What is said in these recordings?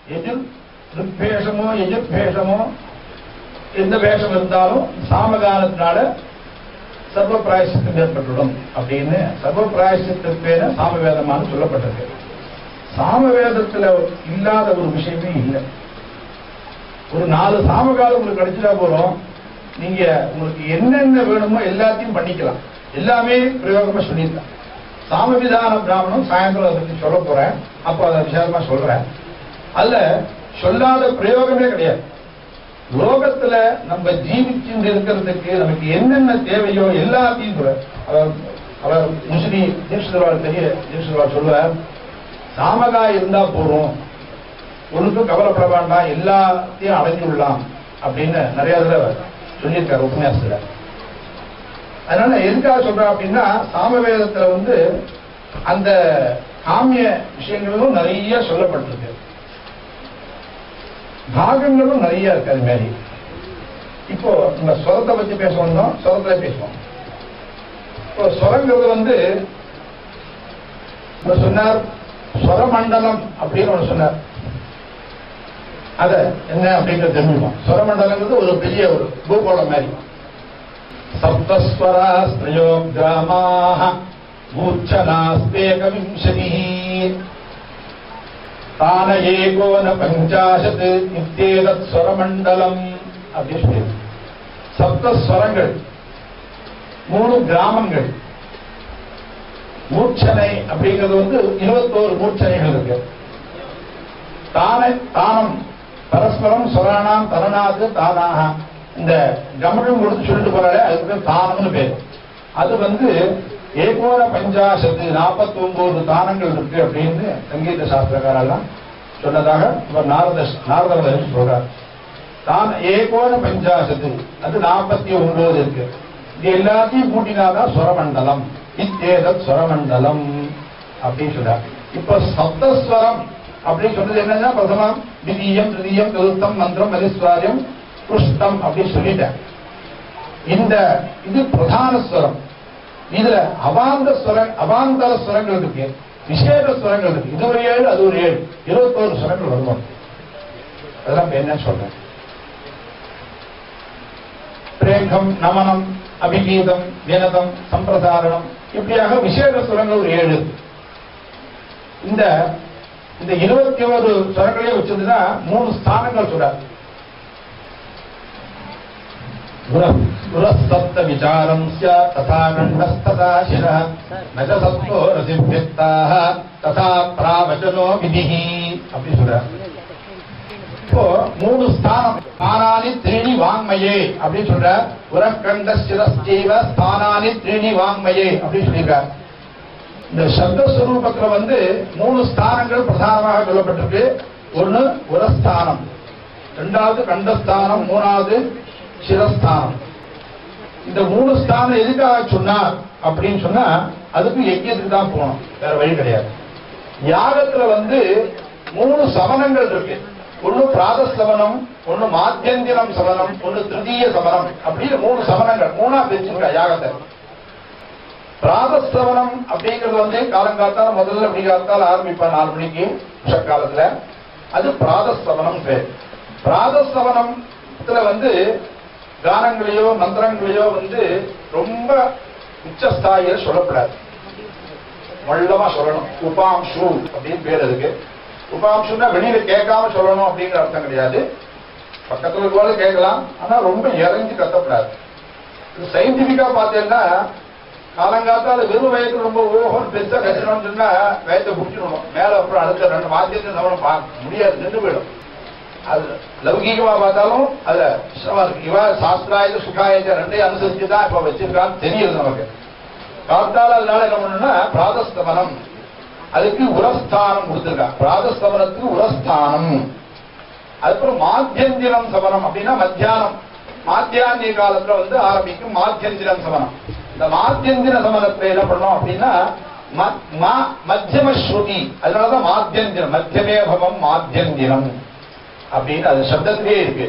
எதிர் ரிக்பேஷமோ எதிர்பேஷமோ எந்த வேஷம் இருந்தாலும் சாமகானத்தினால சர்வ பிராயசித்தம் ஏற்பட்டுடும் அப்படின்னு சர்வ பிராயசித்தப்பேன சாமவேதமானு சொல்லப்பட்டிருக்கு சாமவேதத்துல இல்லாத ஒரு விஷயமே இல்லை ஒரு நாலு சாமகாலம் உங்களுக்கு கிடைச்சிட்டா போறோம் நீங்க உங்களுக்கு என்னென்ன வேணுமோ எல்லாத்தையும் பண்ணிக்கலாம் எல்லாமே பிரயோகமா சொல்லியிருக்கேன் சாமவிதான பிராமணம் சாயந்தரம் அதை பத்தி சொல்ல போறேன் அப்போ அதை விசாரமா சொல்றேன் அதுல சொல்லாத பிரயோகமே கிடையாது லோகத்துல நம்ம ஜீவிச்சு இருக்கிறதுக்கு நமக்கு என்னென்ன தேவையோ எல்லாத்தையும் கூட அவர் அவர் முஸ்லி தீட்சிதர்வாள் பெரிய தீட்சிதர்வாள் சொல்லுவார் சாமகா இருந்தா போறோம் ஒன்றுக்கும் கவலைப்பட வேண்டாம் எல்லாத்தையும் அடைஞ்சு விடலாம் அப்படின்னு நிறைய தடவை சொல்லியிருக்காரு உபன்யாசத்துல அதனால எதுக்காக சொல்றேன் அப்படின்னா சாமவேதத்துல வந்து அந்த காமிய விஷயங்களும் நிறைய சொல்லப்பட்டிருக்கு பாகங்களும் நிறைய இருக்கு அது மாதிரி இப்போ நம்ம ஸ்வரத்தை பத்தி பேச வந்தோம் ஸ்வரத்துல பேசுவோம் இப்போ ஸ்வரங்கிறது வந்து இப்ப சொன்னார் ஸ்வரமண்டலம் அப்படின்னு ஒண்ணு சொன்னார் அத என்ன அப்படிங்கிறது தெரிஞ்சுக்கணும் ஸ்வரமண்டலங்கிறது ஒரு பெரிய ஒரு பூகோளம் மாதிரி சப்தஸ்வராஸ்திரயோ கிராமாக மூர்ச்சனாஸ்தேகவிம்சதி தான ஏகோன பஞ்சாசத் இத்தேதத் ஸ்வரமண்டலம் அப்படின்னு சொல்லி சப்தஸ்வரங்கள் மூணு கிராமங்கள் மூர்ச்சனை அப்படிங்கிறது வந்து இருபத்தோரு மூர்ச்சனைகள் இருக்கு தான தானம் பரஸ்பரம் சொரானாம் தரணாது தானாக இந்த கமனம் கொடுத்து சொல்லிட்டு போறாரு அதுக்கு பேர் தானம்னு பேர் அது வந்து ஏகோன பஞ்சாசத்து நாற்பத்தி ஒன்பது தானங்கள் இருக்கு அப்படின்னு சங்கீத சாஸ்திரக்காரெல்லாம் சொன்னதாக இவர் நாரத நாரதர் சொல்றார் தான் ஏகோன பஞ்சாசத்து அது நாற்பத்தி ஒன்பது இருக்கு இது எல்லாத்தையும் கூட்டினாதான் ஸ்வரமண்டலம் இத்தேதத் ஸ்வரமண்டலம் அப்படின்னு சொல்றார் இப்ப சப்தஸ்வரம் அப்படின்னு சொன்னது என்னன்னா பிரதமம் திதீயம் திருதீயம் சதுர்த்தம் மந்திரம் மதிஸ்வாரியம் புஷ்டம் அப்படின்னு சொல்லிட்டேன் இந்த இது பிரதான ஸ்வரம் இதுல அவாந்த ஸ்வரம் அவாந்தர ஸ்வரங்கள் இருக்கு விசேஷ ஸ்வரங்கள் இருக்கு இது ஒரு ஏழு அது ஒரு ஏழு இருபத்தோரு ஸ்வரங்கள் வருவோம் அதெல்லாம் இப்ப என்ன சொல்றேன் பிரேகம் நமனம் அபிகீதம் வினதம் சம்பிரசாரணம் இப்படியாக விசேஷ ஸ்வரங்கள் ஒரு ஏழு இந்த இந்த இருபத்தி ஒரு ஸ்வரங்களே வச்சதுன்னா மூணு ஸ்தானங்கள் சொல்றாரு புரஸ்தப்த விசாரம் ஸ்யாத் ததா கண்டஸ்ததா சிரः ந ச சத்வோ ரசிவ்யக்தாः ததா பிராவச்சனோ விதிஹி அப்படி சொல்றார் இப்போ மூணு ஸ்தானம் ஸ்தானானி த்ரீணி வாங்மயே அப்படின்னு சொல்ற உரக்கண்ட சிரஸ்தீவ ஸ்தானானி த்ரீணி வாங்மயே அப்படின்னு சொல்லியிருக்கார் இந்த சப்தஸ்வரூபத்துல வந்து மூணு ஸ்தானங்கள் பிரதானமாக சொல்லப்பட்டிருக்கு ஒண்ணு உரஸ்தானம் ரெண்டாவது கண்டஸ்தானம் மூணாவது சிரஸ்தானம் இந்த மூணு ஸ்தானம் எதுக்காக சொன்னார் அப்படின்னு சொன்னா அதுக்கு யஜ்யத்துக்கு தான் போகணும் வேற வழி கிடையாது யாகத்துல வந்து மூணு சவனங்கள் இருக்கு ஒண்ணு பிராதஸ்தவனம் ஒண்ணு மாத்தியந்திரம் சவனம் ஒண்ணு திருதீய சவனம் அப்படின்னு மூணு சவனங்கள் மூணா பிரிச்சிருக்கா யாகத்தை பிராதஸ்தவனம் அப்படிங்கிறது வந்து காலங்காத்தால முதல்ல அப்படி காலத்தால் ஆரம்பிப்பான் நாலு மணிக்கு உஷக்காலத்துல அது பிராதஸ்தவனம் பேர் பிராதஸ்தவனத்துல வந்து கானங்களையோ மந்திரங்களையோ வந்து ரொம்ப உச்சஸ்தாயில சொல்லப்படாது மள்ளமா சொல்லணும் உபாம்சு அப்படின்னு பேர் அதுக்கு உபாம்சுன்னா வெளியில கேட்காம சொல்லணும் அப்படிங்கிற அர்த்தம் கிடையாது பக்கத்துல இருக்கவாலும் கேட்கலாம் ஆனா ரொம்ப இறங்கி கத்தப்படாது இது சயின்டிபிக்கா பார்த்தீங்கன்னா காலங்காத்தால வெறும் வயது ரொம்ப ஓஹோன்னு பெருசா கட்டணும்னு சொன்னா வயத்தை பிடிச்சிடணும் மேல அப்புறம் அடுத்த ரெண்டு மாத்தியத்தை நம்ம பார்க்க முடியாது நின்று போயிடும் அது லௌகீகமா பார்த்தாலும் அதுல சிரமம் இருக்கு இவ சாஸ்திராயுத சுகாயுத ரெண்டையும் அனுசரிச்சு தான் இப்ப வச்சிருக்கான்னு தெரியுது நமக்கு காத்தால அதனால என்ன பண்ணணும்னா பிராதஸ்தவனம் அதுக்கு உரஸ்தானம் கொடுத்திருக்கான் பிராதஸ்தவனத்துக்கு உரஸ்தானம் அதுக்கப்புறம் மாத்தியந்திரம் சவனம் அப்படின்னா மத்தியானம் மாத்தியாந்திய காலத்துல வந்து ஆரம்பிக்கும் மாத்தியந்திரம் சவனம் இந்த மாத்தியந்திர சமனத்தை என்ன பண்ணோம் அப்படின்னா ம- ம- மத்தியம ஸ்ருதி அதனாலதான் மாத்தியந்திரம் மத்தியமே பவம் மாத்தியந்திரம் அப்படின்னு அது சப்தத்திலே இருக்கு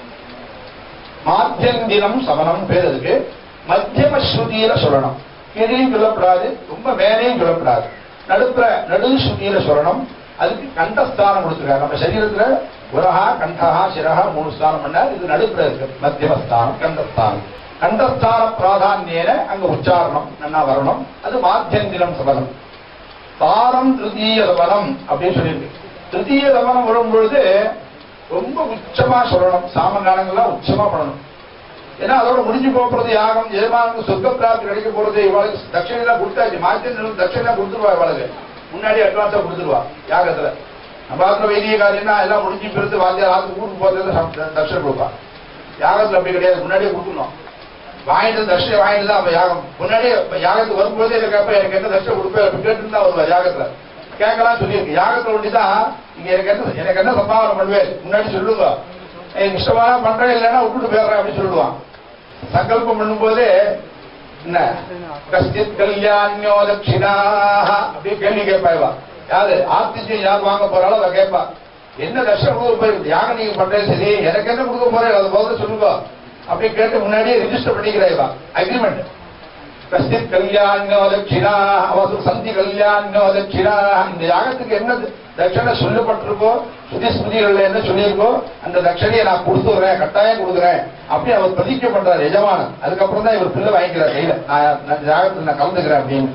மாத்தியந்திரம் சமனம் பேர் இருக்கு மத்தியம ஸ்ருதியில சொல்லணும் கீழையும் சொல்லப்படாது ரொம்ப மேலேயும் சொல்லப்படாது நடுப்புற நடு ஸ்ருதியில சொல்லணும் அதுக்கு கண்டஸ்தானம் கொடுத்துருக்காரு நம்ம சரீரத்துல உரஹா கண்டஹா சிரஹா மூணு ஸ்தானம் பண்ணார் இது நடுப்புல இருக்கு மத்தியமஸ்தானம் கண்டஸ்தானம் கண்டஸ்தான பிராதான்யேன அங்க உச்சாரணம் என்ன வரணும் அது மாத்தியந்திரம் சபலம் தாரம் திருத்தீய சபலம் அப்படின்னு சொல்லியிருக்கு திருத்தீய சபலம் வரும்பொழுது ரொம்ப உச்சமா சொல்லணும் சாமங்காலங்கள்லாம் உச்சமா பண்ணணும் ஏன்னா அதோட முடிஞ்சு போறது யாகம் எஜமானுக்கு சொர்க்க பிராப்தி கிடைக்க போறது இவளுக்கு தட்சணைலாம் கொடுத்தாச்சு மாத்தியம் தட்சணைலாம் கொடுத்துருவா இவளுக்கு முன்னாடி அட்வான்ஸா கொடுத்துருவா யாகத்துல நம்ம ஆத்துல வைதிக காரியம்னா எல்லாம் முடிஞ்சு பிறகு வாத்தியார் ஆத்து ஊருக்கு போறது தட்சணை கொடுப்பா யாகத்துல அப்படி கிடையாது முன்னாடியே கொடுக்கணும் வாங்கிட்டு தட்சணை வாங்கிட்டு தான் அப்ப யாகம் முன்னாடியே இப்ப யாகத்துக்கு வரும்போதே எனக்கு அப்ப எனக்கு என்ன தட்சணை கொடுப்பேன் அப்படி கேட்டு தான் வருவா யாகத்துல கேட்கலாம் சொல்லியிருக்கு யாகத்துல ஒண்டிதான் இங்க எனக்கு என்ன எனக்கு என்ன சம்பாவனை பண்ணுவேன் முன்னாடி சொல்லுங்க எனக்கு இஷ்டமான பண்றேன் இல்லைன்னா விட்டுட்டு போயிடுறேன் அப்படின்னு சொல்லுவான் சங்கல்பம் பண்ணும்போதே என்ன கஷ்டித் கல்யாணியோ தட்சிணா அப்படியே கேள்வி கேட்பா இவா யாரு ஆத்திஜம் யார் வாங்க போறாளோ அவ கேட்பா என்ன தட்சணம் கொடுக்க போய் யாகம் நீங்க பண்றது சரி எனக்கு என்ன கொடுக்க போறேன் அதை முதல்ல சொல்லுங்க அப்படி கேட்டு முன்னாடியே ரிஜிஸ்டர் பண்ணிக்கிறா இவா அக்ரிமெண்ட் கஷ்டித் கல்யாணோ தட்சிணா அவசு சந்தி கல்யாணோ தட்சிணா இந்த யாகத்துக்கு என்ன தட்சணை சொல்லப்பட்டிருக்கோ சுதி ஸ்மிருதிகள்ல என்ன சொல்லியிருக்கோ அந்த தட்சணையை நான் கொடுத்துறேன் கட்டாயம் கொடுக்குறேன் அப்படி அவர் பிரதிக்க பண்றாரு எஜமானன் அதுக்கப்புறம் தான் இவர் பிள்ளை வாங்கிக்கிறார் கையில நான் நான் இந்த யாகத்துல நான் கலந்துக்கிறேன் அப்படின்னு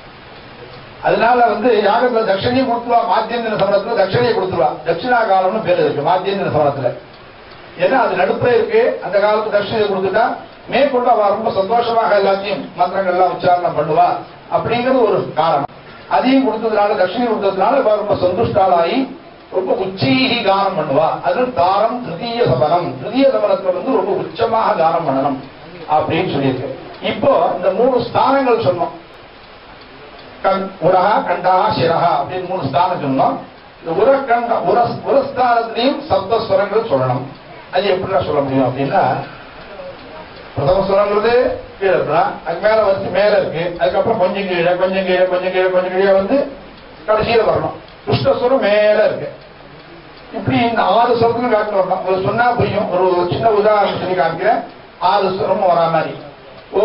அதனால வந்து யாகத்துல தட்சணையை கொடுத்துருவா மாத்தியந்திர சமரத்துல தட்சணையை கொடுத்துருவா தட்சிணா காலம்னு பேர் இருக்கு மாத்தியந்திர சமரத்துல ஏன்னா அது நடுப்புல இருக்கு அந்த காலத்து தட்சணையை கொடுத்துட்டா மேற்கொண்டு அவ ரொம்ப சந்தோஷமாக எல்லாத்தையும் மந்திரங்கள்லாம் உச்சாரணம் பண்ணுவா அப்படிங்கிறது ஒரு காரணம் அதையும் கொடுத்ததுனால தட்சிணை கொடுத்ததுனால இவ ரொம்ப சந்துஷ்டாலாகி ரொம்ப உச்சீகி கானம் பண்ணுவா அது தாரம் திருதீய சபனம் திருதீய சபனத்துல வந்து ரொம்ப உச்சமாக கானம் பண்ணணும் அப்படின்னு சொல்லியிருக்கு இப்போ இந்த மூணு ஸ்தானங்கள் சொன்னோம் கண் உரஹா கண்டஹா சிரஹா அப்படின்னு மூணு ஸ்தானம் சொன்னோம் இந்த உரக்கண்ட உர உரஸ்தானத்திலையும் சப்த ஸ்வரங்கள் சொல்லணும் அது எப்படிலாம் சொல்ல முடியும் அப்படின்னா பிரதம ஸ்வரங்கிறது கீழே இருக்கலாம் அதுக்கு மேல வந்து மேல இருக்கு அதுக்கப்புறம் கொஞ்சம் கீழே கொஞ்சம் கீழே கொஞ்சம் கீழே கொஞ்சம் கீழே வந்து கடைசியில வரணும் கிருஷ்ணஸ்வரம் மேல இருக்கு இப்படி இந்த ஆறு ஸ்வரத்துக்கும் காட்டு வரணும் ஒரு சொன்னா புரியும் ஒரு சின்ன உதாரணம் சொல்லி காமிக்கிறேன் ஆறு ஸ்வரமும் வரா மாதிரி ஓ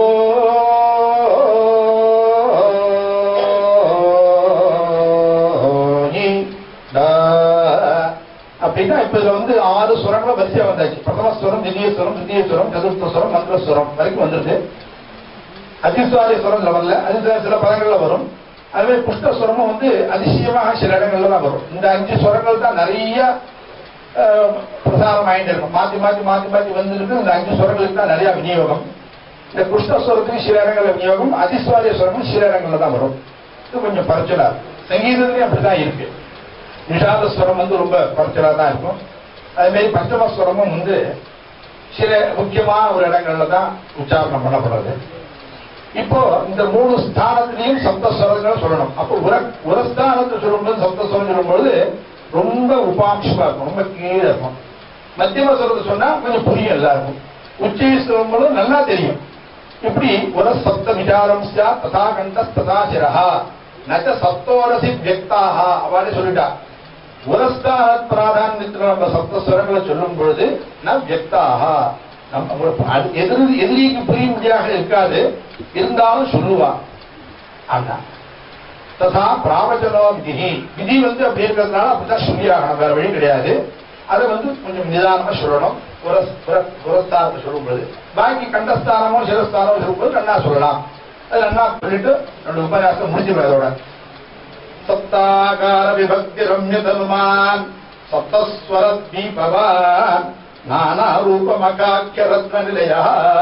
இ, ட. அப்படின்னா இப்ப இதுல வந்து ஆறு சுரங்களும் வரிசையா வந்தாச்சு பிரதம ஸ்வரம் திவ்ய ஸ்வரம் திவ்ய ஸ்வரம் சதுர்த்த ஸ்வரம் மந்திர ஸ்வரம் வரைக்கும் வந்துருது அதிஸ்வாரிய ஸ்வரம் இதுல வரல அது சில- சில பதங்கள்ல வரும் அதுவே புஷ்டஸ்வரமும் வந்து அதிசயமாக சில இடங்கள்ல தான் வரும் இந்த அஞ்சு ஸ்வரங்கள் தான் நிறைய அஹ், பிரசாரம் ஆயிட்டு இருக்கும் மாத்தி மாத்தி மாத்தி மாத்தி வந்துருக்கு இந்த அஞ்சு ஸ்வரங்களுக்கு தான் நிறைய விநியோகம் இந்த புஷ்டஸ்வரத்துக்கு சில இடங்கள்ல விநியோகம் அதிஸ்வாரிய ஸ்வரமும் சில இடங்கள்ல தான் வரும் இது கொஞ்சம் பரச்சலா சங்கீதத்துலயும் அப்படிதான் இருக்கு நிஷாத ஸ்வரம் வந்து ரொம்ப குறைச்சலா தான் இருக்கும் அதே மாதிரி பஞ்சம ஸ்வரமும் வந்து சில முக்கியமான ஒரு இடங்கள்ல தான் உச்சாரணம் பண்ணப்படுறது இப்போ இந்த மூணு ஸ்தானத்திலையும் சப்தஸ்வரங்கள் சொல்லணும் அப்போ உர உரஸ்தானத்தை சொல்லும்போது சப்தஸ்வரம் சொல்லும்போது ரொம்ப உபாம்சமா இருக்கும் ரொம்ப கீழே இருக்கும் மத்தியம ஸ்வரத்தை சொன்னா கொஞ்சம் புரியும் எல்லாருக்கும் உச்சை சொல்லும்போது நல்லா தெரியும் இப்படி உர சப்த விசாரம் சியா ததா கண்ட ததா சிரஹா நச்ச சப்தோரசி வியக்தாக அவளே சொல்லிட்டா உரஸ்தான பிராதான்யத்தில் நம்ம சப்தஸ்வரங்களை சொல்லும் பொழுது நம் வியக்தாக நம்ம ஒரு அது எதிரி எதிரிக்கு புரியும்படியாக இருக்காது இருந்தாலும் சொல்லுவான் ஆனா ததா பிராவச்சனோ விதி விதி வந்து அப்படி இருக்கிறதுனால அப்படிதான் சொல்லியாகணும் வேற வழி கிடையாது அதை வந்து கொஞ்சம் நிதானமா சொல்லணும் புரஸ் புர- புரஸ்தானத்தை சொல்லும்போது பாக்கி கண்டஸ்தானமோ சிரஸ்தானமோ சொல்லும்போது நன்னா சொல்லலாம் அது நன்னா சொல்லிட்டு ரெண்டு உபன்யாசம் முடிஞ்சிடும் அதோட சப்தாகார விபக்தி ரம்யதனுமான் சப்தஸ்வர தீபவான் நானா ரூபமகாக்கிய ரத்ன நிலையா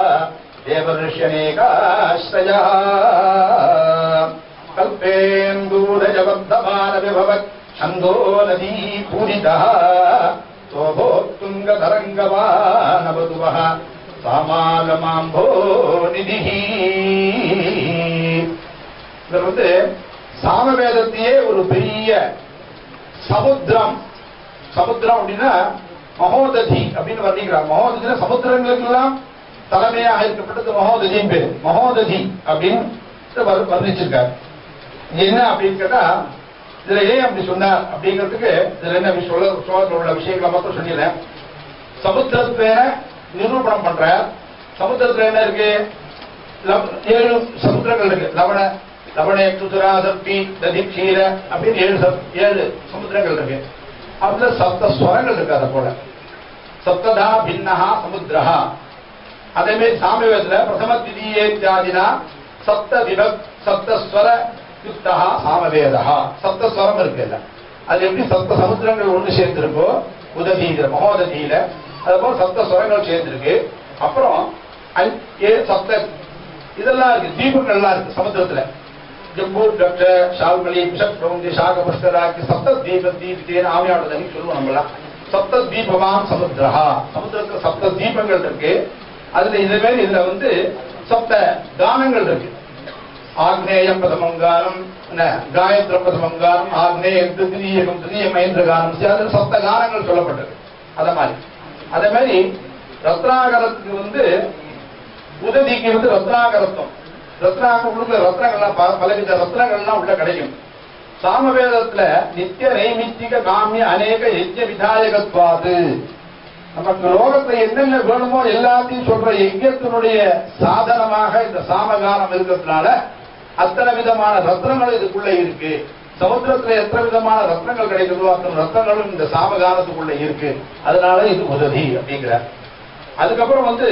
தேவரிஷனேகாஸ்ரயா கல்பேந்தூரஜவர்தமான விபவத் छन्दो नदी पूरितः शोभोत्तुङ्गतरङ्गवानवधुवः सामालमाम्भो निधिः இதுல வந்து சாமவேதத்தையே ஒரு பெரிய சமுத்திரம் சமுத்திரம் அப்படின்னா மகோததி அப்படின்னு வர்ணிக்கிறார் மகோததினா சமுத்திரங்களுக்கெல்லாம் தலைமையாக இருக்கப்பட்டது மகோததியின் பேரு மகோததி அப்படின்னு வர்- வர்ணிச்சிருக்கார் இது என்ன அப்படின்னு கேட்டா இதுல ஏன் அப்படி சொன்னார் அப்படிங்கிறதுக்கு இதுல என்ன விஷயம் சொல்ல சோழத்தில் உள்ள விஷயங்களை மட்டும் சொல்லிடுறேன் சமுத்திரத்தை நிரூபணம் பண்ற சமுத்திரத்துல என்ன இருக்கு லவ- ஏழு சமுத்திரங்கள் இருக்கு லவண லவணே துதுரா தப்பி ததி கீர அப்படின்னு ஏழு சப்- ஏழு சமுத்திரங்கள் இருக்கு அதுல சப்த ஸ்வரங்கள் இருக்கு அதை போல சப்ததா பின்னஹா சமுத்திரஹா அதே மாதிரி சாமவேதத்துல பிரதம திதீயேத்யாதினா சப்த விபக் சப்தஸ்வர யுக்தா சாமவேதா சப்தஸ்வரம் இருக்குல்ல அது எப்படி சப்த சமுத்திரங்கள் ஒன்று சேர்ந்திருக்கோ உதவிங்கிற மகோததியில அது போல சப்த ஸ்வரங்கள் சேர்ந்திருக்கு அப்புறம் அஞ்- ஏழு சப்த இதெல்லாம் இருக்கு தீபங்கள்லாம் இருக்கு சமுத்திரத்துல ஜம்பூ டக்ட ஷால்மலி பிஷப் பிரபந்தி சாக புஷ்கராக்கி சப்த தீப தீபித்தேன்னு ஆமையாட தனி சொல்லுவோம் நம்மளாம் சப்த தீபமான் சமுத்திரஹா சமுத்திரத்துல சப்த தீபங்கள் இருக்கு அதுல இதே மாதிரி இதுல வந்து சப்த கானங்கள் இருக்கு ஆக்னேயம் பிரதமங்காரம் என்ன காயத்ர பிரதமங்காரம் ஆக்னேயம் திருதீயகம் திருதீய மகேந்திர கானம் அதில் சப்த கானங்கள் சொல்லப்பட்டது அத மாதிரி அதே மாதிரி ரத்னாகரத்துக்கு வந்து உதவிக்கு வந்து ரத்னாகரத்துவம் ரத்னாக உள்ள ரத்னங்கள்லாம் பல- பலவித ரத்னங்கள்லாம் உள்ள கிடைக்கும் சாமவேதத்துல நித்திய நைமித்திக காமிய அநேக யஜ்ய விதாயகத்வாது நமக்கு லோகத்துல என்னென்ன வேணுமோ எல்லாத்தையும் சொல்ற யஜ்யத்தினுடைய சாதனமாக இந்த சாமகானம் இருக்கிறதுனால அத்தனை விதமான ரத்னங்கள் இதுக்குள்ள இருக்கு சமுத்திரத்துல எத்தனை விதமான ரத்னங்கள் கிடைக்குதோ அத்தனை ரத்னங்களும் இந்த சாமகானத்துக்குள்ள இருக்கு அதனால இது உதவி அப்படிங்கிற அதுக்கப்புறம் வந்து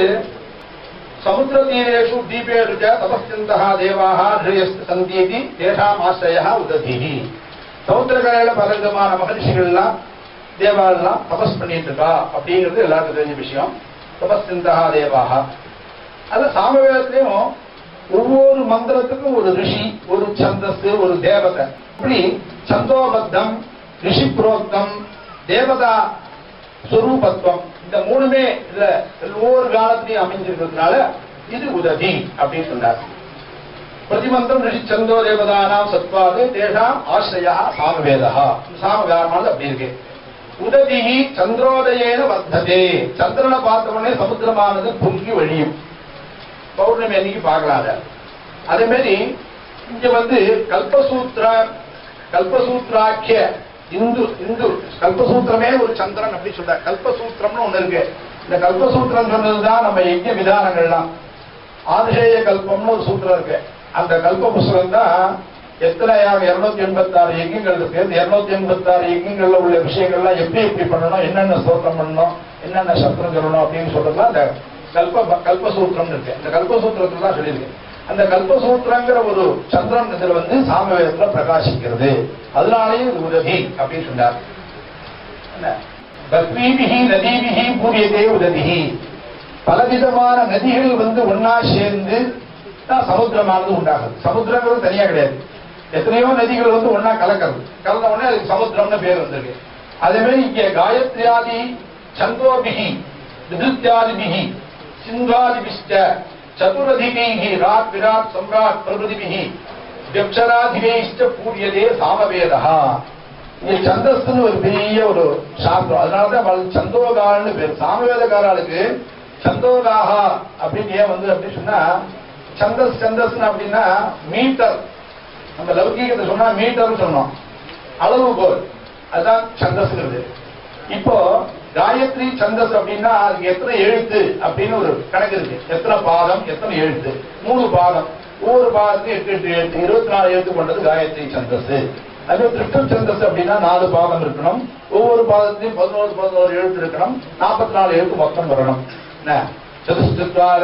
சமுத்திர தீரேஷு தீபேஷு ச தபஸ்சிந்தா தேவாக நிரயஸ்து சந்தீதி தேஷாம் ஆசிரய உதவி சமுத்திரக்கரையில பல விதமான மகரிஷிகள்லாம் தேவாலெல்லாம் தபஸ் பண்ணிட்டு இருக்கா அப்படிங்கிறது எல்லாருக்கும் தெரிஞ்ச விஷயம் தபஸ்சிந்தா தேவாக அது சாமவேதத்திலையும் ஒவ்வொரு மந்திரத்துக்கும் ஒரு ரிஷி ஒரு சந்தஸ் ஒரு தேவதை இப்படி சந்தோபத்தம் ரிஷி புரோக்தம் தேவதா ஸ்வரூபத்துவம் இந்த மூணுமே இதுல ஒவ்வொரு காலத்திலையும் அமைஞ்சிருக்கிறதுனால இது உதவி அப்படின்னு சொன்னார் பிரதிமந்திரம் ரிஷி சந்தோ தேவதானாம் சத்வாது தேஷாம் ஆசிரியா சாமவேதா சாமகாரமானது அப்படி இருக்கு உதவி சந்திரோதயேன வர்த்ததே சந்திரனை பார்த்த உடனே சமுத்திரமானது பொங்கி வழியும் பௌர்ணமி அன்னைக்கு பார்க்கலாம் அதை. அதே மாதிரி இங்க வந்து கல்பசூத்ர கல்பசூத்ராக்கிய இந்து இந்து கல்பசூத்திரமே ஒரு சந்திரன் அப்படி சொல்ற கல்பசூத்திரம்னு ஒண்ணு இருக்கு இந்த கல்பசூத்திரம் சொன்னதுதான் நம்ம யஜ்ய விதானங்கள்லாம் ஆதிசேய கல்பம்னு ஒரு சூத்திரம் இருக்கு அந்த கல்ப புஸ்தகம் தான் எத்தனை இருநூத்தி எண்பத்தி ஆறு யஜ்யங்கள் இருக்கு இந்த இருநூத்தி எண்பத்தி ஆறு யஜ்யங்கள்ல உள்ள விஷயங்கள்லாம் எப்படி எப்படி பண்ணணும் என்னென்ன ஸ்தோத்திரம் பண்ணணும் என்னென்ன சஸ்திரம் சொல்லணும் அப்படின்னு சொல்றதுலாம் அந்த கல்ப கல்பசூத்திரம் இருக்கு இந்த கல்பசூத்திரத்துல தான் சொல்லியிருக்கு அந்த கல்பசூத்திரங்கிற ஒரு சந்திரன் இதுல வந்து சாமவேதத்துல பிரகாசிக்கிறது அதனாலேயும் இது உதவி அப்படின்னு சொன்னார் என்ன? பத்மீபிகி நதீபிகி பூரியதே உதவி பலவிதமான நதிகள் வந்து ஒன்னா சேர்ந்து தான் சமுத்திரமானது உண்டாகுது சமுத்திரங்கிறது தனியா கிடையாது எத்தனையோ நதிகள் வந்து ஒன்னா கலக்கிறது கலந்த உடனே அதுக்கு சமுத்திரம்னு பேர் வந்திருக்கு அதே மாதிரி இங்க காயத்ரியாதி சந்தோபிகி விதுத்தியாதிபிகி சிந்தாதிபிஷ்ட சதுரதிகைகி ராட் விராட் சம்ராட் பிரபுதிபிகி வியக்ஷராதிகைஷ்ட பூரியதே சாமவேதா இங்க சந்தஸ்துன்னு ஒரு பெரிய ஒரு சாஸ்திரம் அதனாலதான் அவள் சந்தோகான்னு பேர் சாமவேதக்காரர்களுக்கு சந்தோகாகா அப்படின்னு ஏன் வந்து அப்படி சொன்னா சந்தஸ் சந்தஸ்னு அப்படின்னா மீட்டர் நம்ம லௌகீகத்தை சொன்னா மீட்டர்னு சொன்னோம் அளவுகோல் அதுதான் சந்தஸ்ங்கிறது இப்போ காயத்ரி சந்தஸ் அப்படின்னா அதுக்கு எத்தனை எழுத்து அப்படின்னு ஒரு கணக்கு இருக்கு எத்தனை பாதம் எத்தனை எழுத்து மூணு பாதம் ஒவ்வொரு பாதத்துக்கும் எட்டு எட்டு எழுத்து இருபத்தி நாலு எழுத்து கொண்டது காயத்ரி சந்தஸ் அது திருஷ்டம் சந்தஸ் அப்படின்னா நாலு பாதம் இருக்கணும் ஒவ்வொரு பாதத்திலையும் பதினோரு பதினோரு எழுத்து இருக்கணும் நாற்பத்தி நாலு எழுத்து மொத்தம் வரணும் என்ன चतुश्चत्वार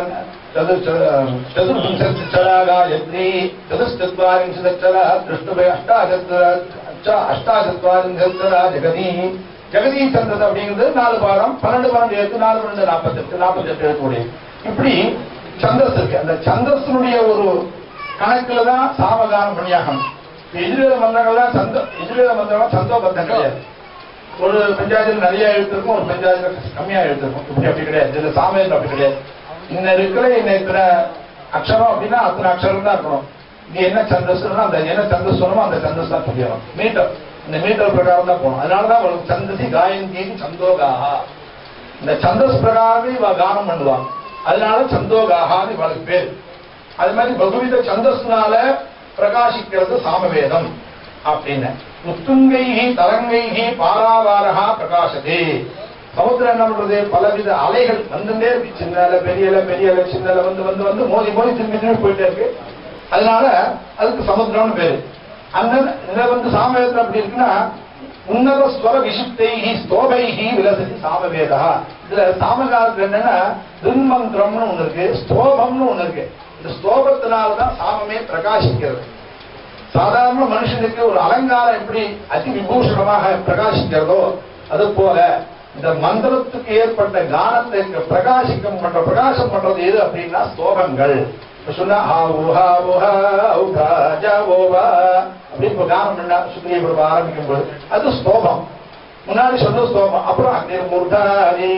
चतुर्विंशतिचरा गायत्री चतुश्चत्वारिंशदक्षरा दृष्टुभे अष्टाचत्वर अष्टाचत्वारिंशत्चरा ஜெகதி ஜெகதி சந்தஸ் அப்படிங்கிறது நாலு பாடம் பன்னெண்டு பன்னெண்டு எழுத்து நாலு பன்னெண்டு நாற்பத்தெட்டு நாற்பத்தெட்டு எழுத்துடைய இப்படி சந்தஸ் இருக்கு அந்த சந்தஸினுடைய ஒரு கணக்குல தான் சாமகானம் பண்ணியாகணும் எதிர்வேத மந்திரங்கள்லாம் சந்த எதிர்வேத மந்திரம்லாம் சந்தோபத்தம் கிடையாது ஒரு பஞ்சாயத்துல நிறைய எழுத்திருக்கும் ஒரு பஞ்சாயத்துல கம்மியா எழுத்திருக்கும் இப்படி அப்படி கிடையாது இதுல சாமியத்தில் அப்படி கிடையாது இன்ன இருக்கிற இன்ன இத்தனை அக்ஷரம் அப்படின்னா அத்தனை அக்ஷரம் தான் இருக்கணும் நீ என்ன சந்தஸ்னா அந்த என்ன சந்தஸ் சொல்லணுமோ அந்த சந்தஸ் தான் சொல்லணும் மீட்டர் இந்த மீட்டர் பிரகாரம் தான் போகணும் அதனாலதான் அவளுக்கு சந்தசி காயந்தின்னு சந்தோகாகா இந்த சந்தஸ் பிரகாரமே இவ கானம் பண்ணுவான் அதனால சந்தோகாகான்னு இவளுக்கு பேர் அது மாதிரி பகுவித சந்தஸ்னால பிரகாசிக்கிறது சாமவேதம் அப்படின்னு உத்துங்கைகி தரங்கைகி பாராவாரகா பிரகாசதே சமுத்திரம் என்ன பண்றது பலவித அலைகள் வந்துட்டே இருக்கு சின்ன அலை பெரிய அலை பெரிய அலை சின்ன அலை வந்து வந்து வந்து மோதி மோதி திரும்பி திரும்பி போயிட்டே இருக்கு அதனால அதுக்கு சமுத்திரம்னு பேரு அந்த இதுல வந்து சாமவேதம் அப்படி இருக்குன்னா உன்னத ஸ்வர விசுப்தைஹி ஸ்தோபைஹி விலசதி சாமவேதா இதுல சாமகாலத்துல என்னன்னா திருமந்திரம்னு ஒண்ணு இருக்கு ஸ்தோபம்னு ஒண்ணு இருக்கு இந்த ஸ்தோபத்தினாலதான் சாமமே பிரகாசிக்கிறது சாதாரண மனுஷனுக்கு ஒரு அலங்காரம் எப்படி அதி விபூஷணமாக பிரகாசிக்கிறதோ அது போல இந்த மந்திரத்துக்கு ஏற்பட்ட கானத்தை பிரகாசிக்கம் பண்ற பிரகாசம் பண்றது எது அப்படின்னா ஸ்தோகங்கள் இப்ப சொன்னா ஹா ஊஹா ஊஹா ஊஹா ஜா ஓவா அப்படி இப்ப கானம் பண்ணா சுக்ரிய பிரபு ஆரம்பிக்கும் போது அது ஸ்தோகம் முன்னாடி சொன்ன ஸ்தோகம் அப்புறம் அக்னிர் மூர்தாரி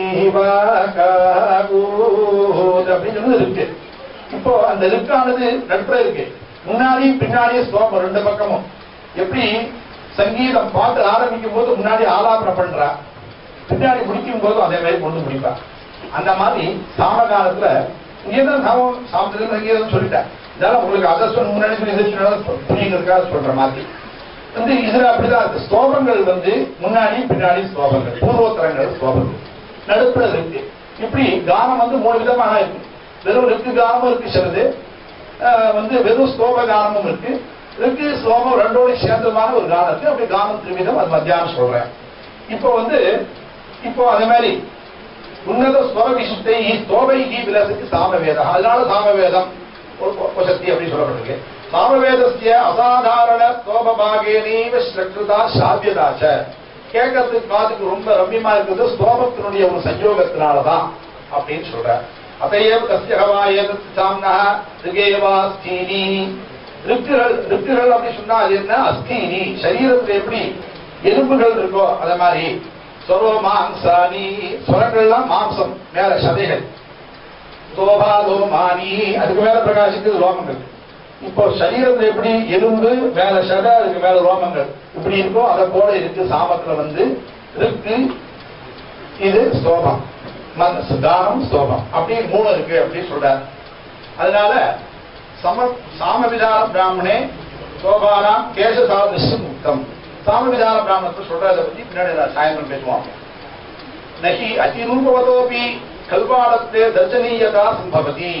அப்படின்னு சொன்னது இருக்கு இப்போ அந்த லிப்டானது நடுப்புற இருக்கு முன்னாடி பின்னாடியே ஸ்லோகம் ரெண்டு பக்கமும் எப்படி சங்கீதம் பாட்டு ஆரம்பிக்கும் போது முன்னாடி ஆலாபனை பண்றா பின்னாடி முடிக்கும் போதும் அதே மாதிரி கொண்டு முடிப்பா அந்த மாதிரி சாம காலத்துல இங்கேதான் சாமம் சாமத்துல சங்கீதம் சொல்லிட்டேன் இதெல்லாம் உங்களுக்கு அதை சொன்ன முன்னாடி சொல்லி இதை சொன்னாலும் புரியுங்கிறதுக்காக சொல்ற மாதிரி வந்து இதுல அப்படிதான் இருக்கு ஸ்லோகங்கள் வந்து முன்னாடி பின்னாடி ஸ்லோகங்கள் பூர்வோத்தரங்கள் ஸ்லோகங்கள் நடுப்புற இருக்கு இப்படி கானம் வந்து மூணு விதமாக இருக்கு வெறும் ரிக்கு கானமும் இருக்கு சிலது ஆஹ் வந்து வெறும் ஸ்லோக கானமும் இருக்கு ரிக்கு ஸ்லோகம் ரெண்டோட சேர்ந்தமான ஒரு கானம் இருக்கு அப்படி கானம் திருவிதம் அது மத்தியானம் சொல்றேன் இப்போ வந்து இப்போ அதே மாதிரி உன்னத ஸ்வர விசுத்தை ஸ்தோபைகி விலசுக்கு சாமவேதம் அதனால சாமவேதம் ஒரு உபசக்தி அப்படின்னு சொல்லப்பட்டிருக்கு சாமவேதஸ்ய அசாதாரண ஸ்தோபாகேனீவ ஸ்ரக்ருதா சாத்தியதாச்ச கேட்கறதுக்கு காதுக்கு ரொம்ப ரம்யமா இருக்கிறது ஸ்தோபத்தினுடைய ஒரு சஞ்சோகத்தினாலதான் அப்படின்னு சொல்ற அதையேவ தஸ்ய ஹவா ஏதத் சாம்னா ரிகேவா ஸ்தீனி ரிக்குகள் ரிக்குகள் அப்படி சொன்னா அது என்ன அஸ்தீனி சரீரத்துல எப்படி எலும்புகள் இருக்கோ அத மாதிரி சொரோ மாம்சானி சொரங்கள்லாம் மாம்சம் மேல சதைகள் சோபாதோ மானி அதுக்கு மேல பிரகாசிக்கிறது ரோமங்கள் இப்போ சரீரத்துல எப்படி எலும்பு மேல சதை அதுக்கு மேல ரோமங்கள் இப்படி இருக்கோ அதை போல இருக்கு சாமத்துல வந்து இருக்கு இது ஸ்தோபம் மந்த தானம் ஸ்தோபம் அப்படி மூணு இருக்கு அப்படின்னு சொல்றாரு அதனால சம சாமவிதான பிராமணே சோபானாம் கேச சாதிஷ்ய முக்தம் சாமவிதான பிராமணத்தை சொல்றதை பத்தி பின்னாடி நான் சாயந்தரம் பேசுவோம் நகி அதிரூபவதோபி கல்வாடத்தே தர்சனீயதா சம்பவதி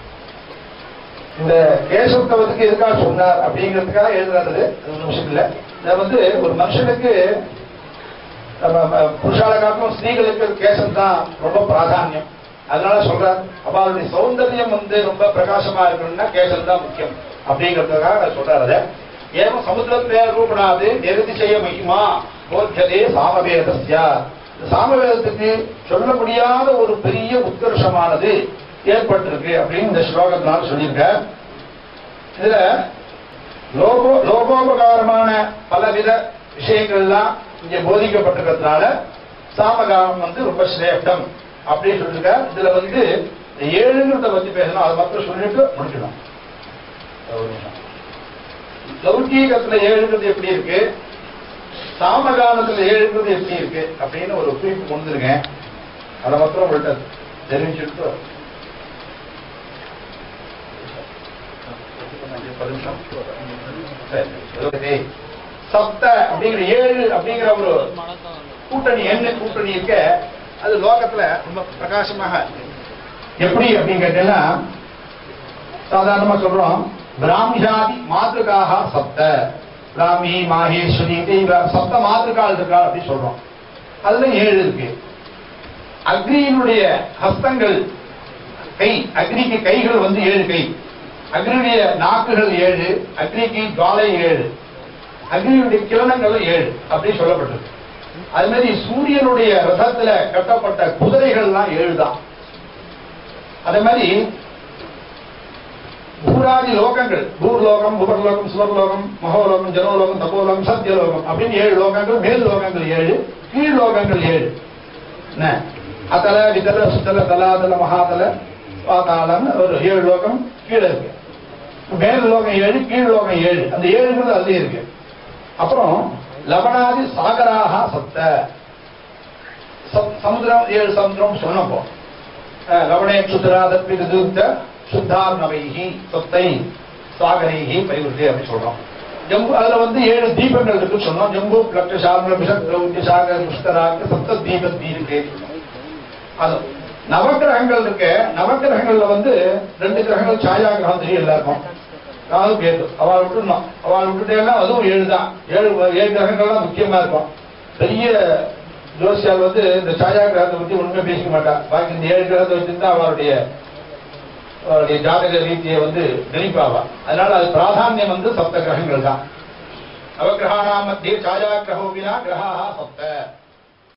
இந்த கேசவத்தவத்துக்கு எதுக்காக சொன்னார் அப்படிங்கிறதுக்காக எழுதுறது அது ஒரு விஷயம் இல்லை இதை வந்து ஒரு மனுஷனுக்கு நம்ம ம- புருஷால காட்டிலும் ஸ்திரீகளுக்கு கேசம் தான் ரொம்ப பிராதானியம் அதனால சொல்றார் அவளுடைய சௌந்தரியம் வந்து ரொம்ப பிரகாசமா இருக்கணும்னா கேசம் தான் முக்கியம் அப்படிங்கிறதுக்காக நான் சொல்றாரு அதை ஏவம் சமுத்திரத்தே ரூபணாது நிறுதிசய மகிமா போத்தியதே சாமவேதஸ்யா இந்த சாமவேதத்துக்கு சொல்ல முடியாத ஒரு பெரிய உத்கர்ஷமானது ஏற்பட்டிருக்கு அப்படின்னு இந்த ஸ்லோகத்தினால சொல்லியிருக்க இதுல லோகோ லோகோபகாரமான பலவித விஷயங்கள்லாம் இங்க போதிக்கப்பட்டிருக்கிறதுனால சாமகானம் வந்து ரொம்ப சிரேஷ்டம் அப்படின்னு சொல்லியிருக்க இதுல வந்து இந்த ஏழுங்கிறத பத்தி பேசணும் அதை மாத்திரம் சொல்லிட்டு முடிக்கணும் ஒரு நிமிஷம். லௌகீகத்துல ஏழுங்கிறது எப்படி இருக்கு சாமகானத்துல ஏழுங்கிறது எப்படி இருக்கு அப்படின்னு ஒரு குறிப்பு கொண்டு வந்திருக்கேன் அதை மாத்திரம் உங்கள்கிட்ட தெரிவிச்சுட்டு பத்து நிமிஷம். சரி. சப்த அப்படிங்கிற ஏழு அப்படிங்கிற ஒரு கூட்டணி என்ன கூட்டணி இருக்க அது லோகத்துல ரொம்ப பிரகாசமாக இருக்கு. எப்படி அப்படின்னு கேட்டீங்கன்னா சாதாரணமா சொல்றோம் பிராமிஷாதி மாத்திருக்காக சப்த பிராமி மாகேஸ்வரி இப்படி சப்த மாத்திருக்கால் இருக்கா அப்படின்னு சொல்றோம் அதுல ஏழு இருக்கு அக்னியினுடைய ஹஸ்தங்கள் கை அக்னிக்கு கைகள் வந்து ஏழு கை அக்னியுடைய நாக்குகள் ஏழு அக்னிக்கு ஜுவாலை ஏழு அக்னியுடைய கிரணங்கள் ஏழு அப்படி சொல்லப்பட்டிருக்கு அது மாதிரி சூரியனுடைய ரதத்துல கட்டப்பட்ட குதிரைகள்லாம் ஏழு தான் அதே மாதிரி பூராதி லோகங்கள் பூர்லோகம் புபர்லோகம் சுவர்லோகம் மகோலோகம் ஜனோலோகம் தபோலோகம் சத்தியலோகம் அப்படின்னு ஏழு லோகங்கள் மேல் லோகங்கள் ஏழு கீழ் லோகங்கள் ஏழு என்ன அதல விதல சுத்தல தலாதல மகாதல பாதாளம் ஒரு ஏழு லோகம் கீழே இருக்கு மேல் லோகம் ஏழு கீழ் லோகம் ஏழு அந்த ஏழுங்கிறது அதுலயே இருக்கு அப்புறம் லவணாதி சாகராக சப்த சம்- சமுத்திரம் ஏழு சமுத்திரம் சொன்னப்போ அஹ், லவணே சுத்ராதப்பி ரிதுத்த சுத்தாத்மவைகி சொத்தை சாகரைகி பரிவர்த்தி அப்படி சொல்றோம் ஜம்பு அதுல வந்து ஏழு தீபங்கள் இருக்குன்னு சொன்னோம் ஜம்பு பிளக்ட சாரண பிஷத் கௌட்டி சாகர் முஷ்டராக சப்த தீப தீபத்தே அது நவக்கிரகங்கள் இருக்கு நவக்கிரகங்கள்ல வந்து ரெண்டு கிரகங்கள் சாயா கிரகம் தெரியும் எல்லாருக்கும் ராகு கேது அவளை விட்டுடணும் அவளை விட்டுட்டேன்னா அதுவும் ஏழு தான் ஏழு ஏழு கிரகங்கள்லாம் முக்கியமா இருக்கும் பெரிய ஜோசியார் வந்து இந்த சாயா கிரகத்தை பத்தி ஒண்ணுமே பேசிக்க மாட்டா பாக்கி இந்த ஏழு கிரகத்தை வச்சிருந்தா அவருடைய அவருடைய ஜாதக ரீதியை வந்து நினைப்பாவா அதனால அது பிராதானியம் வந்து சப்த கிரகங்கள் தான் நவகிரகாணாம் மத்திய சாயா கிரகோ வினா கிரகா சப்த